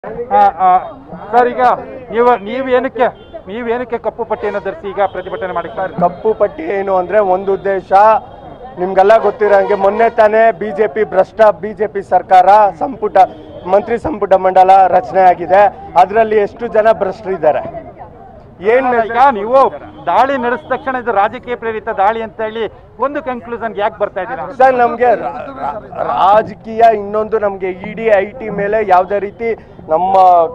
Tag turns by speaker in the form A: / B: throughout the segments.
A: ಆ, ಆ, ಸರ್ ಈಗ ನೀವು ನೀವು ಏನಕ್ಕೆ ನೀವು ಏನಕ್ಕೆ ಕಪ್ಪು ಪಟ್ಟಿಯನ್ನು ಧರಿಸಿ ಈಗ ಪ್ರತಿಭಟನೆ ಮಾಡಿ ಸರ್
B: ಕಪ್ಪು ಪಟ್ಟಿ ಏನು ಅಂದ್ರೆ ಒಂದು ಉದ್ದೇಶ ನಿಮ್ಗೆಲ್ಲ ಗೊತ್ತಿರೋಂಗೆ ಮೊನ್ನೆ ತಾನೇ ಬಿಜೆಪಿ ಭ್ರಷ್ಟ ಬಿಜೆಪಿ ಸರ್ಕಾರ ಸಂಪುಟ ಮಂತ್ರಿ ಸಂಪುಟ ಮಂಡಲ ರಚನೆ ಆಗಿದೆ ಅದರಲ್ಲಿ ಎಷ್ಟು ಜನ ಭ್ರಷ್ಟರಿದ್ದಾರೆ ಏನ್
A: ಈಗ ನೀವು ದಾಳಿ ನಡೆಸಿದ ತಕ್ಷಣ ಇದು ರಾಜಕೀಯ ಪ್ರೇರಿತ ದಾಳಿ ಅಂತ ಹೇಳಿ ಒಂದು ಕನ್ಕ್ಲೂಷನ್ ಯಾಕೆ ಬರ್ತಾ ಇದ್ದೀರಾ
B: ಸರ್ ನಮ್ಗೆ ರ- ರ- ರಾಜಕೀಯ ಇನ್ನೊಂದು ನಮ್ಗೆ ಇಡಿ ಐ ಟಿ ಮೇಲೆ ಯಾವುದೇ ರೀತಿ ನಮ್ಮ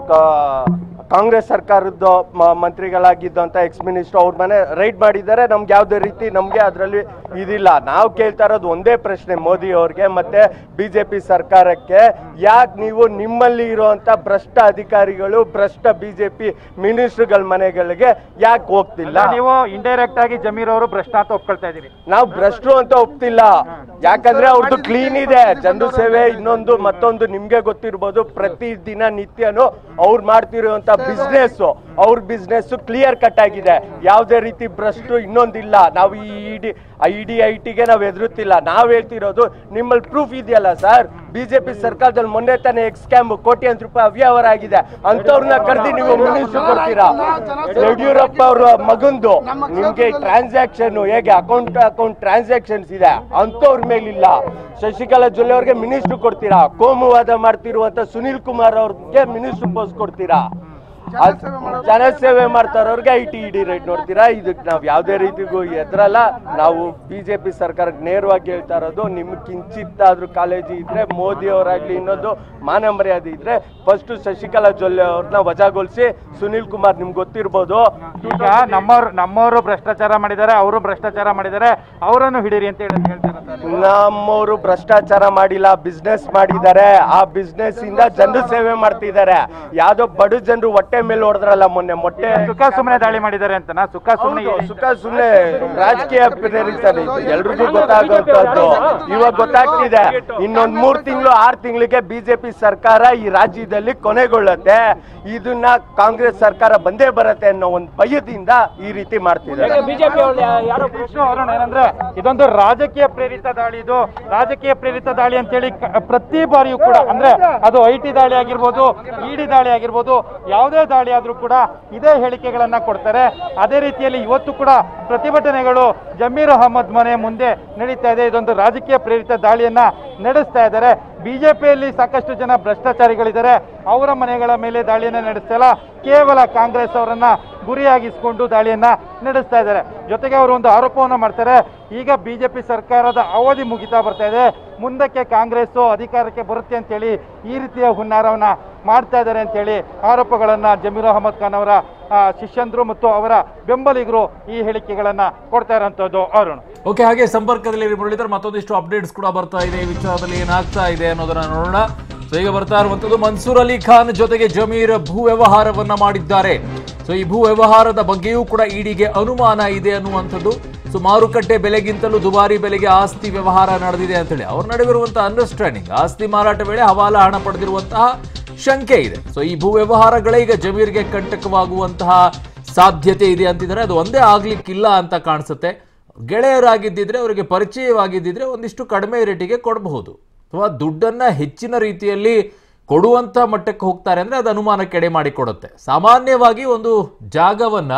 B: ಕ- ಕಾಂಗ್ರೆಸ್ ಸರ್ಕಾರದ ಮ- ಮಂತ್ರಿಗಳಾಗಿದ್ದಂಥ ಎಕ್ಸ್ ಮಿನಿಸ್ಟರ್ ಅವ್ರ ಮನೆ ರೈಡ್ ಮಾಡಿದ್ದಾರೆ ನಮ್ಗೆ ಯಾವುದೇ ರೀತಿ ನಮಗೆ ಅದರಲ್ಲಿ ಇದಿಲ್ಲ ನಾವು ಕೇಳ್ತಾ ಇರೋದು ಒಂದೇ ಪ್ರಶ್ನೆ ಮೋದಿ ಅವ್ರಿಗೆ ಮತ್ತೆ ಬಿ ಜೆ ಪಿ ಸರ್ಕಾರಕ್ಕೆ ಯಾಕೆ ನೀವು ನಿಮ್ಮಲ್ಲಿ ಇರುವಂಥ ಭ್ರಷ್ಟ ಅಧಿಕಾರಿಗಳು ಭ್ರಷ್ಟ ಬಿ ಜೆ ಪಿ ಮಿನಿಸ್ಟರ್ಗಳ ಮನೆಗಳಿಗೆ ಯಾಕೆ ಹೋಗ್ತಿಲ್ಲ
A: ನೀವು ಇಂಡೈರೆಕ್ಟ್ ಆಗಿ ಜಮೀರ್ ಅವರು ಭ್ರಷ್ಟ ಅಂತ ಒಪ್ಕೊಳ್ತಾ ಇದ್ದೀರಿ
B: ನಾವು ಭ್ರಷ್ಟರು ಅಂತ ಒಪ್ತಿಲ್ಲ ಯಾಕಂದ್ರೆ ಅವ್ರದ್ದು ಕ್ಲೀನ್ ಇದೆ ಜನರು ಸೇವೆ ಇನ್ನೊಂದು ಮತ್ತೊಂದು ನಿಮ್ಗೆ ಗೊತ್ತಿರ್ಬೋದು ಪ್ರತಿ ದಿನ ನಿತ್ಯನು ಅವ್ರು ಮಾಡ್ತಿರುವಂತ ಬಿಸ್ನೆಸ್ ಅವ್ರ ಬಿಸ್ನೆಸ್ ಕ್ಲಿಯರ್ ಕಟ್ ಆಗಿದೆ ಯಾವುದೇ ರೀತಿ ಭ್ರಷ್ಟು ಇನ್ನೊಂದಿಲ್ಲ ನಾವು ಈ ಇಡಿ ಐ ಡಿ ಐ ಟಿಗೆ ನಾವು ಎದುರುತ್ತಿಲ್ಲ ನಾವ್ ಹೇಳ್ತಿರೋದು ನಿಮ್ಮಲ್ಲಿ ಪ್ರೂಫ್ ಇದೆಯಲ್ಲ ಸರ್ ಬಿಜೆಪಿ ಸರ್ಕಾರದಲ್ಲಿ ಮೊನ್ನೆ ತಾನೇ ಎಕ್ಸ್ ಸ್ಕ್ಯಾಮ್ ಕೋಟ್ಯಾಂತರ ರೂಪಾಯಿ ಅವ್ಯವಹಾರ ಆಗಿದೆ ಅಂತವ್ರನ್ನ ಕರೆದಿ ನೀವು ಮಿನಿಸ್ಟರ್ ಕೊಡ್ತೀರಾ ಯಡಿಯೂರಪ್ಪ ಅವರ ಮಗಂದು ನಿಮ್ಗೆ ಟ್ರಾನ್ಸಾಕ್ಷನ್ ಹೇಗೆ ಅಕೌಂಟ್ ಅಕೌಂಟ್ ಟ್ರಾನ್ಸಾಕ್ಷನ್ಸ್ ಇದೆ ಅಂತವ್ರ ಮೇಲಿಲ್ಲ ಶಶಿಕಲಾ ಜೊಲ್ಲೆ ಅವ್ರಿಗೆ ಮಿನಿಸ್ಟರ್ ಕೊಡ್ತೀರಾ ಕೋಮುವಾದ ಮಾಡ್ತಿರುವಂತ ಸುನಿಲ್ ಕುಮಾರ್ ಅವ್ರಿಗೆ ಮಿನಿಸ್ಟರ್ ಪೋಸ್ಟ್ ಕೊಡ್ತೀರಾ ಅದ್- ಜನಸೇವೆ ಮಾಡ್ತಾರವ್ರಿಗೆ ಐ ಟಿ ಇಡಿ ರೇಟ್ ನೋಡ್ತೀರಾ ಇದಕ್ಕೆ ನಾವು ಯಾವುದೇ ರೀತಿಗೂ ಎದ್ರಲ್ಲ ನಾವು ಬಿಜೆಪಿ ಸರ್ಕಾರಕ್ಕೆ ನೇರವಾಗಿ ಹೇಳ್ತಾ ಇರೋದು ನಿಮ್ಗೆ ಕಿಂಚಿತ್ತಾದ್ರೂ ಕಾಲೇಜಿ ಇದ್ರೆ ಮೋದಿ ಅವರಾಗ್ಲಿ ಇನ್ನೊಂದು ಮಾನ ಮರ್ಯಾದೆ ಇದ್ರೆ ಫಸ್ಟ್ ಶಶಿಕಲಾ ಜೊಲ್ಲೆ ಅವ್ರನ್ನ ವಜಾಗೊಳಿಸಿ ಸುನಿಲ್ ಕುಮಾರ್ ನಿಮ್ಗೆ ಗೊತ್ತಿರ್ಬೋದು
A: ಈಗ ನಮ್ಮವ್ರು ನಮ್ಮವರು ಭ್ರಷ್ಟಾಚಾರ ಮಾಡಿದ್ದಾರೆ ಅವರು ಭ್ರಷ್ಟಾಚಾರ ಮಾಡಿದ್ದಾರೆ ಅವರನ್ನು ಹಿಡೀರಿ ಅಂತ ಹೇಳಿ ಹೇಳ್ತಾರೆ ಸರ್
B: ನಮ್ಮವರು ಭ್ರಷ್ಟಾಚಾರ ಮಾಡಿಲ್ಲ ಬಿಸ್ನೆಸ್ ಮಾಡಿದ್ದಾರೆ ಆ ಬಿಸ್ನೆಸ್ ಇಂದ ಜನರು ಸೇವೆ ಮಾಡ್ತಿದ್ದಾರೆ ಯಾವ್ದೋ ಬಡ ಜನರು ಹೊಟ್ಟೆ ಮೇಲೆ ಹೊಡೆದ್ರಲ್ಲ ಮೊನ್ನೆ ಮೊಟ್ಟೆ
A: ಸುಖ ಸುಮ್ಮನೆ ದಾಳಿ ಮಾಡಿದ್ದಾರೆ ಅಂತನಾ ಸುಖ ಸುಮ್ಮನೆ
B: ಹೌದು, ಸುಖ ಸುಮ್ನೆ ರಾಜಕೀಯ ಪ್ರೇರಿತಾರೆ ಇದು ಎಲ್ರಿಗೂ ಗೊತ್ತಾಗುವಂತದ್ದು ಇವಾಗ ಗೊತ್ತಾಗ್ತಿದೆ ಇನ್ನೊಂದ್ ಮೂರ್ ತಿಂಗಳು ಆರ್ ತಿಂಗಳಿಗೆ ಬಿಜೆಪಿ ಸರ್ಕಾರ ಈ ರಾಜ್ಯದಲ್ಲಿ ಕೊನೆಗೊಳ್ಳುತ್ತೆ ಇದನ್ನ ಕಾಂಗ್ರೆಸ್ ಸರ್ಕಾರ ಬಂದೇ ಬರುತ್ತೆ ಅನ್ನೋ ಒಂದು ಭಯದಿಂದ ಈ ರೀತಿ ಮಾಡ್ತಿದ್ದಾರೆ
C: ಬಿಜೆಪಿ ಯಾರೋ
A: ವಿಷ್ಣು ಅರುಣ್ ಏನಂದ್ರೆ ಇದೊಂದು ರಾಜಕೀಯ ಪ್ರೇರಿತ ದಾಳಿ ಇದು ರಾಜಕೀಯ ಪ್ರೇರಿತ ದಾಳಿ ಅಂತೇಳಿ ಕ- ಪ್ರತಿ ಬಾರಿಯೂ ಕೂಡ ಅಂದ್ರೆ ಅದು ಐ ಟಿ ದಾಳಿ ಆಗಿರ್ಬೋದು ಇಡಿ ದಾಳಿ ಆಗಿರ್ಬೋದು ಯಾವುದೇ ದಾಳಿ ಆದ್ರೂ ಕೂಡ ಇದೇ ಹೇಳಿಕೆಗಳನ್ನ ಕೊಡ್ತಾರೆ ಅದೇ ರೀತಿಯಲ್ಲಿ ಇವತ್ತು ಕೂಡ ಪ್ರತಿಭಟನೆಗಳು ಜಮೀರ್ ಅಹಮದ್ ಮನೆ ಮುಂದೆ ನಡೀತಾ ಇದೆ ಇದೊಂದು ರಾಜಕೀಯ ಪ್ರೇರಿತ ದಾಳಿಯನ್ನ ನಡೆಸ್ತಾ ಇದ್ದಾರೆ ಬಿಜೆಪಿಯಲ್ಲಿ ಸಾಕಷ್ಟು ಜನ ಭ್ರಷ್ಟಾಚಾರಿಗಳಿದ್ದಾರೆ ಅವರ ಮನೆಗಳ ಮೇಲೆ ದಾಳಿಯನ್ನ ನಡೆಸ್ತಾ ಕೇವಲ ಕಾಂಗ್ರೆಸ್ ಅವರನ್ನ ಗುರಿಯಾಗಿಸಿಕೊಂಡು ದಾಳಿಯನ್ನ ನಡೆಸ್ತಾ ಇದ್ದಾರೆ ಜೊತೆಗೆ ಅವರು ಒಂದು ಆರೋಪವನ್ನು ಮಾಡ್ತಾರೆ ಈಗ ಬಿಜೆಪಿ ಸರ್ಕಾರದ ಅವಧಿ ಮುಗಿತಾ ಬರ್ತಾ ಇದೆ ಮುಂದಕ್ಕೆ ಕಾಂಗ್ರೆಸ್ ಅಧಿಕಾರಕ್ಕೆ ಬರುತ್ತೆ ಅಂತೇಳಿ ಈ ರೀತಿಯ ಹುನ್ನಾರವನ್ನ ಮಾಡ್ತಾ ಇದ್ದಾರೆ ಅಂತೇಳಿ ಆರೋಪಗಳನ್ನ ಜಮೀರ್ ಅಹಮದ್ ಖಾನ್ ಅವರ ಆ, ಶಿಷ್ಯಂದ್ರು ಮತ್ತು ಅವರ ಬೆಂಬಲಿಗರು ಈ ಹೇಳಿಕೆಗಳನ್ನ ಕೊಡ್ತಾ ಇರೋಂಥದ್ದು ಅರುಣ್
D: ಓಕೆ ಹಾಗೆ ಸಂಪರ್ಕದಲ್ಲಿ ಮುರಳೀಧರ್ ಮತ್ತೊಂದಿಷ್ಟು ಅಪ್ಡೇಟ್ಸ್ ಕೂಡ ಬರ್ತಾ ಇದೆ ಈ ವಿಚಾರದಲ್ಲಿ ಏನಾಗ್ತಾ ಇದೆ ಅನ್ನೋದನ್ನ ನೋಡೋಣ ಸೊ ಈಗ ಬರ್ತಾ ಇರುವಂತದ್ದು ಮನ್ಸೂರ್ ಅಲಿ ಖಾನ್ ಜೊತೆಗೆ ಜಮೀರ್ ಭೂ ವ್ಯವಹಾರವನ್ನ ಮಾಡಿದ್ದಾರೆ ಸೊ ಈ ಭೂ ವ್ಯವಹಾರದ ಬಗ್ಗೆಯೂ ಕೂಡ ಇಡಿಗೆ ಅನುಮಾನ ಇದೆ ಅನ್ನುವಂಥದ್ದು ಸೊ ಮಾರುಕಟ್ಟೆ ಬೆಲೆಗಿಂತಲೂ ದುಬಾರಿ ಬೆಲೆಗೆ ಆಸ್ತಿ ವ್ಯವಹಾರ ನಡೆದಿದೆ ಅಂತೇಳಿ ಅವ್ರ ನಡುವಿರುವಂತಹ ಅಂಡರ್ಸ್ಟ್ಯಾಂಡಿಂಗ್ ಆಸ್ತಿ ಮಾರಾಟ ವೇಳೆ ಹವಾಲ ಹಣ ಪಡೆದಿರುವಂತಹ ಶಂಕೆ ಇದೆ ಸೊ ಈ ಭೂ ವ್ಯವಹಾರಗಳೇ ಈಗ ಜಮೀರ್ಗೆ ಕಂಟಕವಾಗುವಂತಹ ಸಾಧ್ಯತೆ ಇದೆ ಅಂತಿದ್ದಾರೆ ಅದು ಒಂದೇ ಆಗ್ಲಿಕ್ಕಿಲ್ಲ ಅಂತ ಕಾಣಿಸುತ್ತೆ ಗೆಳೆಯರಾಗಿದ್ದಿದ್ರೆ ಅವರಿಗೆ ಪರಿಚಯವಾಗಿದ್ದಿದ್ರೆ ಒಂದಿಷ್ಟು ಕಡಿಮೆ ರೇಟಿಗೆ ಕೊಡಬಹುದು ಅಥವಾ ದುಡ್ಡನ್ನ ಹೆಚ್ಚಿನ ರೀತಿಯಲ್ಲಿ ಕೊಡುವಂತ ಮಟ್ಟಕ್ಕೆ ಹೋಗ್ತಾರೆ ಅಂದ್ರೆ ಅದು ಅನುಮಾನಕ್ಕೆ ಎಡೆ ಮಾಡಿಕೊಡುತ್ತೆ ಸಾಮಾನ್ಯವಾಗಿ ಒಂದು ಜಾಗವನ್ನ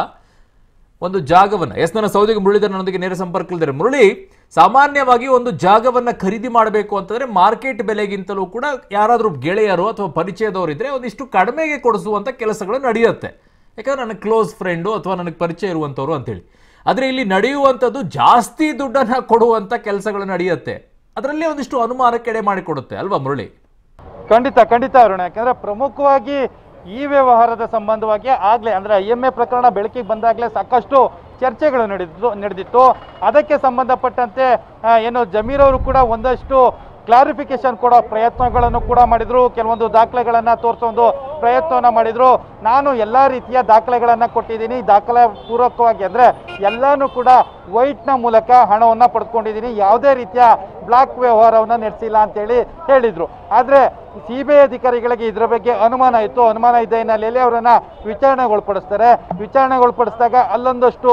D: ಒಂದು ಜಾಗವನ್ನ ಎಸ್ ನನ್ನ ಸೌದಿಗೆ ಮುರಳೀಧರ್ ನನ್ನೊಂದಿಗೆ ನೇರ ಸಂಪರ್ಕದಲ್ಲಿದ್ದಾರೆ ಮುರಳಿ ಸಾಮಾನ್ಯವಾಗಿ ಒಂದು ಜಾಗವನ್ನ ಖರೀದಿ ಮಾಡಬೇಕು ಅಂತಂದ್ರೆ ಮಾರ್ಕೆಟ್ ಬೆಲೆಗಿಂತಲೂ ಕೂಡ ಯಾರಾದರೂ ಗೆಳೆಯರು ಅಥವಾ ಪರಿಚಯದವರು ಇದ್ರೆ ಒಂದಿಷ್ಟು ಕಡಿಮೆಗೆ ಕೊಡಿಸುವಂತ ಕೆಲಸಗಳು ನಡೆಯುತ್ತೆ ಯಾಕಂದ್ರೆ ನನಗೆ ಕ್ಲೋಸ್ ಫ್ರೆಂಡು ಅಥವಾ ನನಗೆ ಪರಿಚಯ ಇರುವಂಥವ್ರು ಅಂತೇಳಿ ಆದರೆ ಇಲ್ಲಿ ನಡೆಯುವಂಥದ್ದು ಜಾಸ್ತಿ ದುಡ್ಡನ್ನ ಕೊಡುವಂತ ಕೆಲಸಗಳು ನಡೆಯುತ್ತೆ ಅದರಲ್ಲಿ ಒಂದಿಷ್ಟು ಅನುಮಾನಕ್ಕೆ ಎಡೆ ಮಾಡಿಕೊಡುತ್ತೆ ಅಲ್ವಾ ಮುರಳಿ
A: ಖಂಡಿತ ಖಂಡಿತ ಅರುಣ ಯಾಕಂದ್ರೆ ಪ್ರಮುಖವಾಗಿ ಈ ವ್ಯವಹಾರದ ಸಂಬಂಧವಾಗಿ ಆಗ್ಲೇ ಅಂದ್ರೆ ಐ ಎಂ ಎ ಪ್ರಕರಣ ಬೆಳಕಿಗೆ ಬಂದಾಗಲೇ ಸಾಕಷ್ಟು ಚರ್ಚೆಗಳು ನಡೆದಿತ್ತು ನಡೆದಿತ್ತು ಅದಕ್ಕೆ ಸಂಬಂಧಪಟ್ಟಂತೆ ಆ, ಏನು ಜಮೀರ್ ಅವರು ಕೂಡ ಒಂದಷ್ಟು ಕ್ಲಾರಿಫಿಕೇಶನ್ ಕೊಡೋ ಪ್ರಯತ್ನಗಳನ್ನು ಕೂಡ ಮಾಡಿದ್ರು ಕೆಲವೊಂದು ದಾಖಲೆಗಳನ್ನ ತೋರಿಸೋ ಒಂದು ಪ್ರಯತ್ನವನ್ನ ಮಾಡಿದ್ರು ನಾನು ಎಲ್ಲಾ ರೀತಿಯ ದಾಖಲೆಗಳನ್ನ ಕೊಟ್ಟಿದ್ದೀನಿ ದಾಖಲೆ ಪೂರ್ವಕವಾಗಿ ಅಂದ್ರೆ ಎಲ್ಲಾನು ಕೂಡ ವೈಟ್ನ ಮೂಲಕ ಹಣವನ್ನ ಪಡ್ಕೊಂಡಿದ್ದೀನಿ ಯಾವುದೇ ರೀತಿಯ ಬ್ಲಾಕ್ ವ್ಯವಹಾರವನ್ನ ನಡೆಸಿಲ್ಲ ಅಂತೇಳಿ ಹೇಳಿದ್ರು ಆದ್ರೆ ಸಿ ಬಿ ಐ ಅಧಿಕಾರಿಗಳಿಗೆ ಇದರ ಬಗ್ಗೆ ಅನುಮಾನ ಇತ್ತು ಅನುಮಾನ ಇದ್ದ ಹಿನ್ನೆಲೆಯಲ್ಲಿ ಅವರನ್ನ ವಿಚಾರಣೆಗೊಳಪಡಿಸ್ತಾರೆ ವಿಚಾರಣೆಗೊಳಪಡಿಸಿದಾಗ ಅಲ್ಲೊಂದಷ್ಟು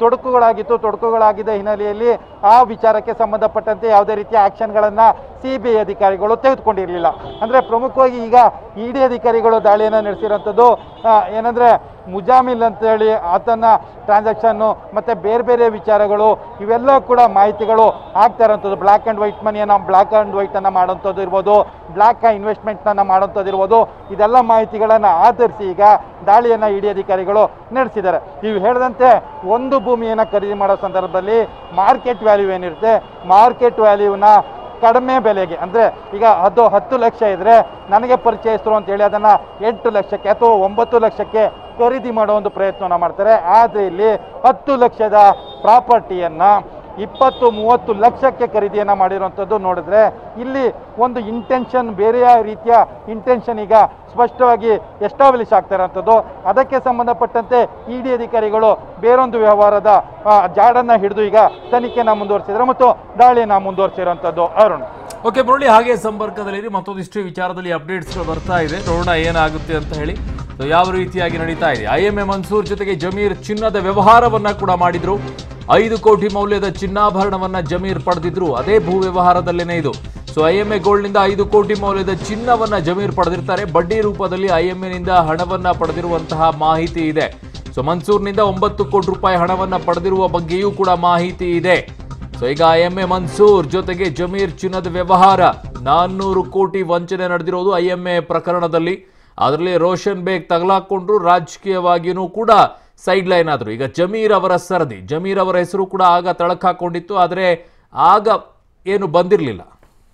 A: ತೊಡಕುಗಳಾಗಿತ್ತು ತೊಡಕುಗಳಾಗಿದ್ದ ಹಿನ್ನೆಲೆಯಲ್ಲಿ ಆ ವಿಚಾರಕ್ಕೆ ಸಂಬಂಧಪಟ್ಟಂತೆ ಯಾವುದೇ ರೀತಿಯ ಆಕ್ಷನ್ಗಳನ್ನು ಸಿ ಬಿ ಐ ಅಧಿಕಾರಿಗಳು ತೆಗೆದುಕೊಂಡಿರಲಿಲ್ಲ ಅಂದರೆ ಪ್ರಮುಖವಾಗಿ ಈಗ ಇ ಡಿ ಅಧಿಕಾರಿಗಳು ದಾಳಿಯನ್ನು ನಡೆಸಿರೋಂಥದ್ದು ಆ, ಏನಂದ್ರೆ ಮುಜಾಮಿಲ್ ಅಂತೇಳಿ ಆತನ ಟ್ರಾನ್ಸಾಕ್ಷನ್ನು ಮತ್ತು ಬೇರೆ ಬೇರೆ ವಿಚಾರಗಳು ಇವೆಲ್ಲ ಕೂಡ ಮಾಹಿತಿಗಳು ಆಗ್ತಾ ಇರೋಂಥದ್ದು ಬ್ಲ್ಯಾಕ್ ಆ್ಯಂಡ್ ವೈಟ್ ಮನಿಯನ್ನು ಬ್ಲ್ಯಾಕ್ ಆ್ಯಂಡ್ ವೈಟನ್ನು ಮಾಡೋಂಥದ್ದು ಇರ್ಬೋದು ಬ್ಲ್ಯಾಕ್ ಇನ್ವೆಸ್ಟ್ಮೆಂಟ್ನ ಮಾಡೋಂಥದ್ದು ಇರ್ಬೋದು ಇದೆಲ್ಲ ಮಾಹಿತಿಗಳನ್ನು ಆಧರಿಸಿ ಈಗ ದಾಳಿಯನ್ನು ಇಡಿ ಅಧಿಕಾರಿಗಳು ನಡೆಸಿದ್ದಾರೆ ನೀವು ಹೇಳಿದಂತೆ ಒಂದು ಭೂಮಿಯನ್ನು ಖರೀದಿ ಮಾಡೋ ಸಂದರ್ಭದಲ್ಲಿ ಮಾರ್ಕೆಟ್ ವ್ಯಾಲ್ಯೂ ಏನಿರುತ್ತೆ ಮಾರ್ಕೆಟ್ ವ್ಯಾಲ್ಯೂನ ಕಡಿಮೆ ಬೆಲೆಗೆ ಅಂದರೆ ಈಗ ಅದು ಹತ್ತು ಲಕ್ಷ ಇದ್ದರೆ ನನಗೆ ಪರಿಚಯಿಸ್ತರು ಅಂತೇಳಿ ಅದನ್ನು ಎಂಟು ಲಕ್ಷಕ್ಕೆ ಅಥವಾ ಒಂಬತ್ತು ಲಕ್ಷಕ್ಕೆ ಖರೀದಿ ಮಾಡೋ ಒಂದು ಪ್ರಯತ್ನವನ್ನು ಮಾಡ್ತಾರೆ ಆದರೆ ಇಲ್ಲಿ ಹತ್ತು ಲಕ್ಷದ ಪ್ರಾಪರ್ಟಿಯನ್ನು ಇಪ್ಪತ್ತು ಮೂವತ್ತು ಲಕ್ಷಕ್ಕೆ ಖರೀದಿಯನ್ನು ಮಾಡಿರುವಂಥದ್ದು ನೋಡಿದ್ರೆ ಇಲ್ಲಿ ಒಂದು ಇಂಟೆನ್ಷನ್ ಬೇರೆಯ ರೀತಿಯ ಇಂಟೆನ್ಷನ್ ಈಗ ಸ್ಪಷ್ಟವಾಗಿ ಎಸ್ಟಾಬ್ಲಿಷ್ ಆಗ್ತಾ ಇರೋಂಥದ್ದು ಅದಕ್ಕೆ ಸಂಬಂಧಪಟ್ಟಂತೆ ಇ ಡಿ ಅಧಿಕಾರಿಗಳು ಬೇರೊಂದು ವ್ಯವಹಾರದ ಆ, ಜಾಡನ್ನ ಹಿಡಿದು ಈಗ ತನಿಖೆನ ಮುಂದುವರಿಸಿದ್ರು ಮತ್ತು ದಾಳಿಯನ್ನು ಮುಂದುವರಿಸಿರುವಂಥದ್ದು ಅರುಣ್
D: ಓಕೆ ಮುರಳಿ ಹಾಗೆ ಸಂಪರ್ಕದಲ್ಲಿರಿ ಮತ್ತೊಂದಿಷ್ಟು ವಿಚಾರದಲ್ಲಿ ಅಪ್ಡೇಟ್ಸ್ಗಳು ಬರ್ತಾ ಇದೆ ನೋಡೋಣ ಏನಾಗುತ್ತೆ ಅಂತ ಹೇಳಿ So, ಯಾವ ರೀತಿಯಾಗಿ ನಡೀತಾ ಇದೆ ಐ ಎಂ ಎ ಮನ್ಸೂರ್ ಜೊತೆಗೆ ಜಮೀರ್ ಚಿನ್ನದ ವ್ಯವಹಾರವನ್ನ ಕೂಡ ಮಾಡಿದ್ರು ಐದು ಕೋಟಿ ಮೌಲ್ಯದ ಚಿನ್ನಾಭರಣವನ್ನ ಜಮೀರ್ ಪಡೆದಿದ್ರು ಅದೇ ಭೂ ವ್ಯವಹಾರದಲ್ಲೇನೆ ಇದು ಸೊ ಐ ಎಂ ಎ ಗೋಲ್ಡ್ನಿಂದ ಐದು ಕೋಟಿ ಮೌಲ್ಯದ ಚಿನ್ನವನ್ನ ಜಮೀರ್ ಪಡೆದಿರ್ತಾರೆ ಬಡ್ಡಿ ರೂಪದಲ್ಲಿ ಐ ಎಂ ಎನಿಂದ ಹಣವನ್ನ ಪಡೆದಿರುವಂತಹ ಮಾಹಿತಿ ಇದೆ ಸೊ ಮನ್ಸೂರ್ನಿಂದ ಒಂಬತ್ತು ಕೋಟಿ ರೂಪಾಯಿ ಹಣವನ್ನ ಪಡೆದಿರುವ ಬಗ್ಗೆಯೂ ಕೂಡ ಮಾಹಿತಿ ಇದೆ ಸೊ ಈಗ ಎಂ ಎ ಮನ್ಸೂರ್ ಜೊತೆಗೆ ಜಮೀರ್ ಚಿನ್ನದ ವ್ಯವಹಾರ ನಾನ್ನೂರು ಕೋಟಿ ವಂಚನೆ ನಡೆದಿರೋದು ಐ ಎಂ ಎ ಪ್ರಕರಣದಲ್ಲಿ ಅದರಲ್ಲಿ ರೋಷನ್ ಬೇಗ್ ತಗಲಾಕೊಂಡ್ರು ರಾಜಕೀಯವಾಗಿಯೂ ಕೂಡ ಸೈಡ್ ಲೈನ್ ಆದ್ರು ಈಗ ಜಮೀರ್ ಅವರ ಸರದಿ ಜಮೀರ್ ಅವರ ಹೆಸರು ಕೂಡ ಆಗ ತಳಕ್ ಹಾಕೊಂಡಿತ್ತು ಆದರೆ ಆಗ ಏನು ಬಂದಿರಲಿಲ್ಲ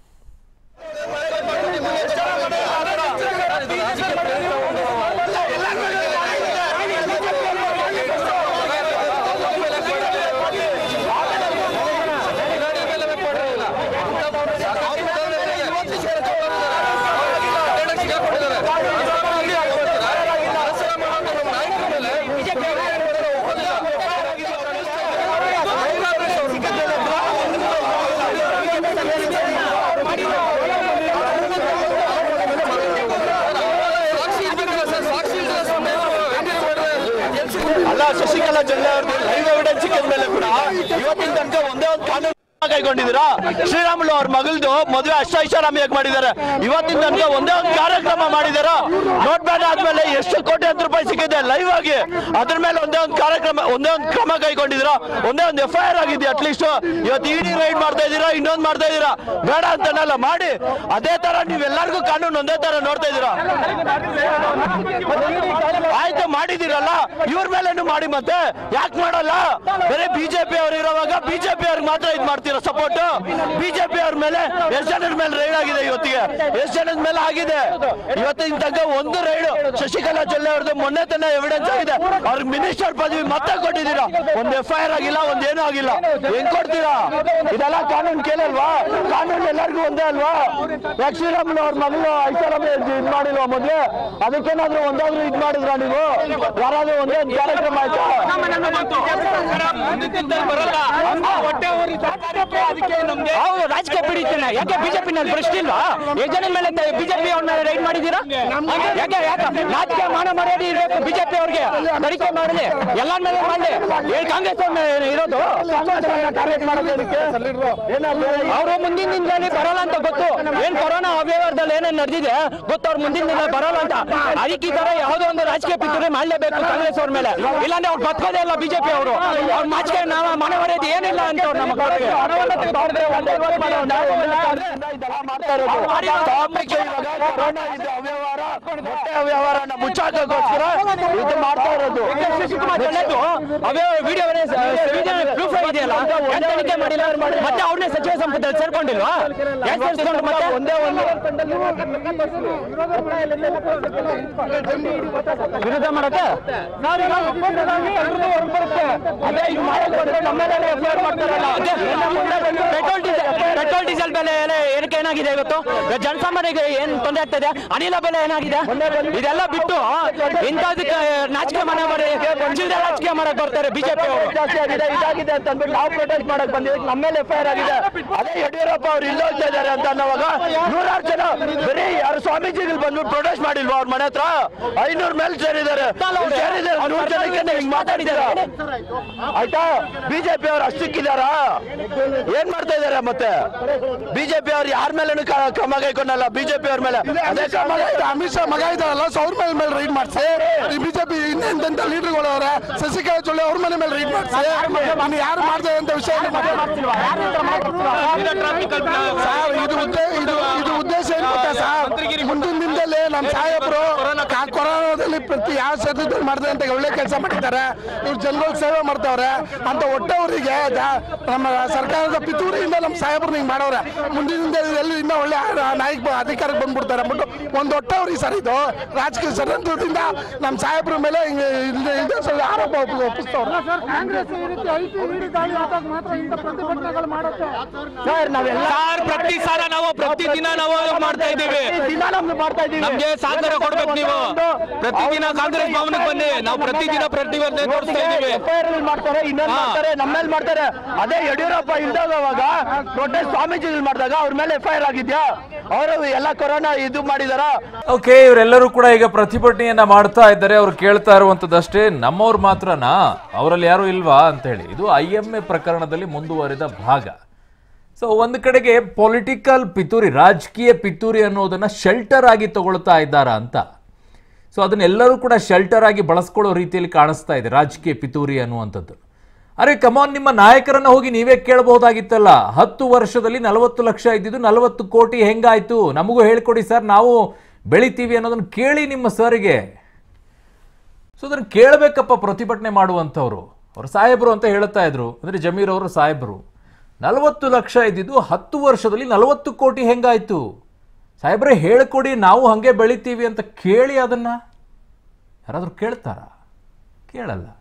C: ಅಲ್ಲ ಶಶಿಕಲಾ ಜೊಲ್ಲೆ ಅವ್ರದ್ದು ಲೈವ್ ಎವಿಡೆನ್ಸ್ ಸಿಕ್ಕಿದ ಮೇಲೆ ಕೂಡ ಇವತ್ತಿನ ತನಕ ಒಂದೇ ಒಂದು ಕಾನೂನು ಕೈಗೊಂಡಿದ್ದೀರಾ ಶ್ರೀರಾಮುಲು ಅವ್ರ ಮಗಳದು ಮದುವೆ ಅಷ್ಟೈಷಾರಾಮಿಯಾಗಿ ಮಾಡಿದ್ದಾರೆ ಇವತ್ತಿನ ತನಕ ಒಂದೇ ಒಂದು ಕಾರ್ಯಕ್ರಮ ಮಾಡಿದಾರ ನೋಟ್ ಬ್ಯಾನ್ ಆದ್ಮೇಲೆ ಎಷ್ಟು ಕೋಟಿ ಹತ್ತು ರೂಪಾಯಿ ಸಿಕ್ಕಿದೆ ಲೈವ್ ಆಗಿ ಅದ್ರ ಮೇಲೆ ಒಂದೇ ಒಂದು ಕಾರ್ಯಕ್ರಮ ಒಂದೇ ಒಂದು ಕ್ರಮ ಕೈಗೊಂಡಿದ್ದೀರಾ ಒಂದೇ ಒಂದು ಎಫ್ ಐ ಆರ್ ಆಗಿದೆ ಅಟ್ಲೀಸ್ಟ್ ಇವತ್ತು ಇಡಿ ರೈಡ್ ಮಾಡ್ತಾ ಇದ್ದೀರಾ ಇನ್ನೊಂದು ಮಾಡ್ತಾ ಇದ್ದೀರಾ ಬೇಡ ಅಂತನಲ್ಲ ಮಾಡಿ ಅದೇ ತರ ನೀವೆಲ್ಲರಿಗೂ ಕಾನೂನು ಒಂದೇ ತರ ನೋಡ್ತಾ ಇದ್ದೀರಾ ಆಯ್ತು ಮಾಡಿದಿರಲ್ಲ ಇವ್ರ ಮೇಲೇನು ಮಾಡಿ ಮತ್ತೆ ಯಾಕೆ ಮಾಡಲ್ಲ ಬರೀ ಬಿಜೆಪಿ ಅವ್ರು ಇರೋವಾಗ ಬಿಜೆಪಿ ಅವ್ರಿಗೆ ಮಾತ್ರ ಇದ್ ಮಾಡ್ತೀರಾ ಸಪೋರ್ಟ್ ಬಿಜೆಪಿ ಅವ್ರ ಮೇಲೆ ಎಷ್ಟ್ ಜನರ ಮೇಲೆ ರೈಡ್ ಆಗಿದೆ ಇವತ್ತಿಗೆ ಎಷ್ಟ್ ಜನದ ಮೇಲೆ ಆಗಿದೆ ಇವತ್ತಿನ ತನಕ ಒಂದು ರೈಡ್ ಶಶಿಕಲಾ ಜೊಲ್ಲೆ ಅವ್ರದ್ದು ಮೊನ್ನೆ ತನ್ನ ಎವಿಡೆನ್ಸ್ ಆಗಿದೆ ಅವ್ರಿಗೆ ಮಿನಿಸ್ಟರ್ ಪದವಿ ಮತ್ತೆ ಕೊಟ್ಟಿದ್ದೀರಾ ಒಂದ್ ಎಫ್ ಐ ಆರ್ ಆಗಿಲ್ಲ ಒಂದ್ ಏನೂ ಆಗಿಲ್ಲ ಹೆಂಗ್ ಕೊಡ್ತೀರಾ ಇದೆಲ್ಲ ಕಾನೂನು ಕೇಳಲ್ವಾ ಕಾನೂನು ಎಲ್ಲರಿಗೂ ಒಂದೇ ಅಲ್ವಾ ಯಾಕೆ ಶ್ರೀರಾಮುಲು ಅವ್ರ ಮಗಳು ಐಷಾರಾಮಿ ಇದ್ ಮಾಡಿಲ್ವಾ ಮೊದ್ಲು ಅದಕ್ಕೇನಾದ್ರೂ ಒಂದಾದ್ರೂ ಇದ್ ಮಾಡಿದ್ರ ನೀವು ಯಾರಾದ್ರೂ ಒಂದೇ ಒಂದು ಕಾರ್ಯಕ್ರಮ ಆಯ್ತಾ
E: ಹೌದು ರಾಜಕೀಯ ಪೀಡಿತನ ಯಾಕೆ ಬಿಜೆಪಿ ನಲ್ಲಿ ಭ್ರಷ್ಟ ಇಲ್ವಾ ಎಷ್ಟು ಜನ ಮೇಲೆ ಬಿಜೆಪಿ ಅವ್ರನ್ನ ರೈಡ್ ಮಾಡಿದ್ದೀರಾ ಯಾಕೆ ಯಾಕೆ ರಾಜಕೀಯ ಮಾನ ಮರ್ಯಾದೆ ಇರಬೇಕು ಬಿಜೆಪಿ ಅವ್ರಿಗೆ ತನಿಖೆ ಮಾಡಲಿ ಎಲ್ಲ ಮೇಲೆ ಮಾಡಲಿ ಏನ್ ಕಾಂಗ್ರೆಸ್ ಅವ್ರನ್ನ ಇರೋದು ಅವರು ಮುಂದಿನ ದಿನದಲ್ಲಿ ಬರಲ್ಲ ಅಂತ ಗೊತ್ತು ಏನ್ ಕೊರೋನಾ ಅವ್ಯವಹಾರದಲ್ಲಿ ಏನೇನ್ ನಡೆದಿದೆ ಗೊತ್ತು ಅವ್ರು ಮುಂದಿನ ದಿನ ಬರಲ್ಲ ಅಂತ ಅದಕ್ಕೆ ಈ ತರ ಯಾವುದೋ ಒಂದು ರಾಜಕೀಯ ಪಿತೂರಿ ಮಾಡ್ಲೇಬೇಕು ಕಾಂಗ್ರೆಸ್ ಅವ್ರ ಮೇಲೆ ಇಲ್ಲಾಂದ್ರೆ ಅವ್ರು ಬದುಕೋದೇ ಇಲ್ಲ ಬಿಜೆಪಿ ಅವರು ಅವ್ರ ಮಾಚಿಗೆ ನಾವು ಮನೆ ಮರ್ಯಾದೆ ಏನಿಲ್ಲ ಅಂತ ಅವ್ರು ನಮ್ಮ ಕಡೆಗೆ.
C: ಅವ್ಯವಹಾರನ ಮುಚ್ಚಾಕೋಸ್ಕರ ಇದು ಮಾಡ್ತಾ ಇರೋದು
E: ಶಿವಕುಮಾರ್ ಒಳ್ಳೆದು ಅವೇ ವಿಡಿಯೋ ಪ್ರೂಫ್ ಇದೆಯಲ್ಲ ಯಾಕ್ ತನಿಖೆ ಮಾಡಿಲ್ಲ ಮತ್ತೆ ಅವ್ರನ್ನೇ ಸಚಿವ ಸಂಪುಟದಲ್ಲಿ ಸೇರ್ಕೊಂಡಿಲ್ವಾ ಯಾಕೆ ಸೇರ್ಸ್ಕೊಂಡು ಮತ್ತೆ ಒಂದೇ ಒಂದು ವಿರೋಧ ಮಾಡಕ್ಕೆ ಅದೇ ಇದು ಮಾಡಕ್ ಬಂದ್ರೆ ನಮ್ಮ ಮೇಲೆ FIR ಮಾಡ್ತಾರಲ್ಲ ಪೆಟ್ರೋಲ್ ಡೀಸೆಲ್ ಪೆಟ್ರೋಲ್ ಡೀಸೆಲ್ ಬೆಲೆ ಎಲ್ಲ ಏನಕ್ಕೆ ಏನಾಗಿದೆ ಇವತ್ತು ಜನಸಾಮಾನ್ಯರಿಗೆ ಏನ್ ತೊಂದರೆ ಆಗ್ತದೆ ಅನಿಲ ಬೆಲೆ ಏನಾಗಿದೆ ಏನಾಗಿದೆ ಇದೆಲ್ಲ ಬಿಟ್ಟು ಇಂಥದಕ್ಕೆ ನಾಚಿಕೆ ಮನೆ ಮಾಡಿ ಚಿಲ್ಲರೆ ರಾಜಕೀಯ ಮಾಡಕ್ ಬರ್ತಾರೆ ಬಿಜೆಪಿ ಅವರು
C: ಜಾಸ್ತಿ ಆಗಿದೆ ಇದಾಗಿದೆ ಅಂತ ಅಂದ್ಬಿಟ್ಟು ನಾವು ಪ್ರೊಟೆಸ್ಟ್ ಮಾಡಕ್ ಬಂದಿದ್ದಕ್ಕೆ ನಮ್ಮ ಮೇಲೆ ಎಫ್ ಆಗಿದೆ ಅದೇ ಯಡಿಯೂರಪ್ಪ ಅವ್ರು ಇಲ್ಲ ಹೋಗ್ತಾ ಇದಾರೆ ಅಂತ ಅನ್ನೋವಾಗ ನೂರಾರು ಜನ ಬರೀ ಯಾರು ಸ್ವಾಮೀಜಿಗಳು ಬಂದು ಪ್ರೊಟೆಸ್ಟ್ ಮಾಡಿಲ್ವಾ ಅವ್ರ ಮನೆ ಹತ್ರ ಐನೂರ್ ಮೇಲೆ ಸೇರಿದ್ದಾರೆ ಇವ್ರು ಸೇರಿದ್ದಾರೆ ನೂರು ಜನಕ್ಕೆ ಹಿಂಗ್ ಮಾತಾಡಿದಾರ ಆಯ್ತಾ ಬಿಜೆಪಿ ಅವ್ರು ಅಷ್ಟಕ್ಕಿದಾರ ಏನ್ ಮಾಡ್ತಾ ಇದಾರೆ ಮತ್ತೆ ಬಿಜೆಪಿ ಅವ್ರು ಯಾರ ಮೇಲೇನು ಕ- ಕ್ರಮ ಕೈಕೊಂಡಲ್ಲ ಬಿಜೆಪಿ ಅವ್ರ ಮೇಲೆ ಅದೇ ಕ್ರಮ
F: ಅಮಿತ್ ಶಾ ಮಗ ಇದಾರಲ್ಲ ಸೊ ಅವ್ರ ಮೇಲೆ ಮೇಲೆ ರೈಡ್ ಮಾಡ್ಸಿ ಈ ಬಿಜೆಪಿ ಇನ್ನೆಂತೆಂತ ಲೀಡರ್ಗಳು ಅವರ ಶಶಿಕಲಾ ಚೊಳ್ಳೆ ಅವ್ರ ಮನೆ ಮೇಲೆ ರೈಡ್ ಮಾಡ್ಸಿ ನಾನು ಯಾರು ಮಾಡ್ತಾರೆ ಅಂತ ವಿಷಯ ಸರ್ ಇದು ಉದ್ದೇ ಇದು ಇದು ಉದ್ದೇಶ ಏನು ಗೊತ್ತಾ ಸರ್ ಮುಂದಿನ ದಿನದಲ್ಲಿ ನಮ್ಮ ಸಾಹೇಬರು ಆ ಕೊರೋನಾದಲ್ಲಿ ಪ್ರತಿ ಯಾವ ಕ್ಷೇತ್ರದಲ್ಲಿ ಮಾಡಿದ್ರೆ ಅಂತ ಒಳ್ಳೆ ಕೆಲಸ ಮಾಡಿದ್ದಾರೆ ಇವ್ರು ಜನಗಳ ಸೇವೆ ಮಾಡ್ತಾವ್ರೆ ಅಂತ ಒಟ್ಟವರಿಗೆ ನಮ್ಮ ಸರ್ಕಾರದ ಪಿತೂರಿಯಿಂದ ನಮ್ಮ ಸಾಹೇಬರು ಹಿಂಗೆ ಮಾಡವ್ರೆ ಮುಂದಿನ ದಿನದಲ್ಲಿ ಎಲ್ಲಿ ಇನ್ನೂ ಒಳ್ಳೆ ಆ- ನಾಯಕ ಬ- ಅಧಿಕಾರಕ್ಕೆ ಬಂದ್ಬಿಡ್ತಾರೆ ಅಂದ್ಬಿಟ್ಟು ಒಂದು ಒಟ್ಟವ್ರಿಗೆ ಸರ್ ಇದು ರಾಜಕೀಯ ಷಡ್ಯಂತ್ರದಿಂದ ನಮ್ಮ ಸಾಹೇಬ್ರ ಮೇಲೆ ಹಿಂಗೆ ಇಲ್ದೆ ಇಲ್ದೆ ಸ್ವಲ್ಪ ಆರೋಪ ಒಪ್ಪ- ಒಪ್ಪಿಸ್ತವ್ರೆ
G: ಕಾಂಗ್ರೆಸ್ ಈ ರೀತಿ ಐಟಿ ಇಡಿ ದಾಳಿ ಆದಾಗ ಮಾತ್ರ ಇಂಥ ಪ್ರತಿಭಟನೆಗಳು ಮಾಡುತ್ತೆ
C: ಸರ್ ನಾವೆಲ್ಲ
E: ಸರ್ ಪ್ರತಿ ಸಲ ನಾವು ಪ್ರತಿ ದಿನ ನಾವು ಮಾಡ್ತಾ ಇದ್ದೀವಿ
C: ದಿನ ನಮ್ದು ಮಾಡ್ತಾ ಇದೀವಿ
E: ನಮ್ಗೆ ಸಹಕಾರ ಕೊಡ್ಬೇಕು ನೀವು ಪ್ರತಿದಿನ ಕಾಂಗ್ರೆಸ್ ಭವನಕ್ಕೆ ಬನ್ನಿ ನಾವು ಪ್ರತಿದಿನ ಪ್ರತಿಭಟನೆ ತೋರಿಸ್ತಾ ಇದ್ದೀವಿ
C: ಎಫ್ಐಆರ್ ಮಾಡ್ತಾರೆ ಇನ್ನೊಂದು
E: ಹಾ.
C: ಮಾಡ್ತಾರೆ ನಮ್ಮ ಮೇಲೆ ಮಾಡ್ತಾರೆ ಅದೇ ಯಡಿಯೂರಪ್ಪ ಇಲ್ದಾಗವಾಗ ಪ್ರೊಟೆಸ್ಟ್ ಸ್ವಾಮೀಜಿಗಳು ಮಾಡಿದಾಗ ಅವ್ರ ಮೇಲೆ ಎಫ್ಐಆರ್ ಆಗಿದ್ಯಾ ಅವರು ಎಲ್ಲ ಕೊರೋನಾ ಇದು ಮಾಡಿದಾರ
D: ಓಕೆ ಇವರೆಲ್ಲರೂ ಕೂಡ ಈಗ ಪ್ರತಿಭಟನೆಯನ್ನ ಮಾಡ್ತಾ ಇದ್ದಾರೆ ಅವ್ರು ಕೇಳ್ತಾ ಇರುವಂತದ್ದಷ್ಟೇ ನಮ್ಮವ್ರು ಮಾತ್ರನಾ ಅವರಲ್ಲಿ ಯಾರು ಇಲ್ವಾ ಅಂತ ಹೇಳಿ ಇದು ಐ ಎಂ ಎ ಪ್ರಕರಣದಲ್ಲಿ ಮುಂದುವರಿದ ಭಾಗ ಸೊ ಒಂದು ಕಡೆಗೆ ಪೊಲಿಟಿಕಲ್ ಪಿತೂರಿ ರಾಜಕೀಯ ಪಿತೂರಿ ಅನ್ನೋದನ್ನ ಶೆಲ್ಟರ್ ಆಗಿ ತಗೊಳ್ತಾ ಇದ್ದಾರಾ ಅಂತ ಸೊ ಅದನ್ನೆಲ್ಲರೂ ಕೂಡ ಶೆಲ್ಟರ್ ಆಗಿ ಬಳಸ್ಕೊಳ್ಳೋ ರೀತಿಯಲ್ಲಿ ಕಾಣಿಸ್ತಾ ಇದೆ ರಾಜಕೀಯ ಪಿತೂರಿ ಅನ್ನುವಂಥದ್ದು ಅರೆ ಕಮಾನ್ ನಿಮ್ಮ ನಾಯಕರನ್ನ ಹೋಗಿ ನೀವೇ ಕೇಳಬಹುದಾಗಿತ್ತಲ್ಲ ಹತ್ತು ವರ್ಷದಲ್ಲಿ ನಲವತ್ತು ಲಕ್ಷ ಇದ್ದಿದ್ದು ನಲವತ್ತು ಕೋಟಿ ಹೆಂಗಾಯ್ತು ನಮಗೂ ಹೇಳ್ಕೊಡಿ ಸರ್ ನಾವು ಬೆಳಿತೀವಿ ಅನ್ನೋದನ್ನ ಕೇಳಿ ನಿಮ್ಮ ಸರ್ಗೆ ಸೊ ಅದನ್ನು ಕೇಳಬೇಕಪ್ಪ ಪ್ರತಿಭಟನೆ ಮಾಡುವಂಥವ್ರು ಅವ್ರು ಸಾಹೇಬರು ಅಂತ ಹೇಳ್ತಾ ಇದ್ರು ಅಂದರೆ ಜಮೀರ್ ಅವರು ಸಾಹೇಬರು ನಲವತ್ತು ಲಕ್ಷ ಇದ್ದಿದ್ದು ಹತ್ತು ವರ್ಷದಲ್ಲಿ ನಲವತ್ತು ಕೋಟಿ ಹೆಂಗಾಯ್ತು ಸಾಹೇಬ್ರೆ ಹೇಳ್ಕೊಡಿ ನಾವು ಹಾಗೆ ಬೆಳಿತೀವಿ ಅಂತ ಕೇಳಿ ಅದನ್ನ ಯಾರಾದರೂ ಕೇಳ್ತಾರಾ ಕೇಳಲ್ಲ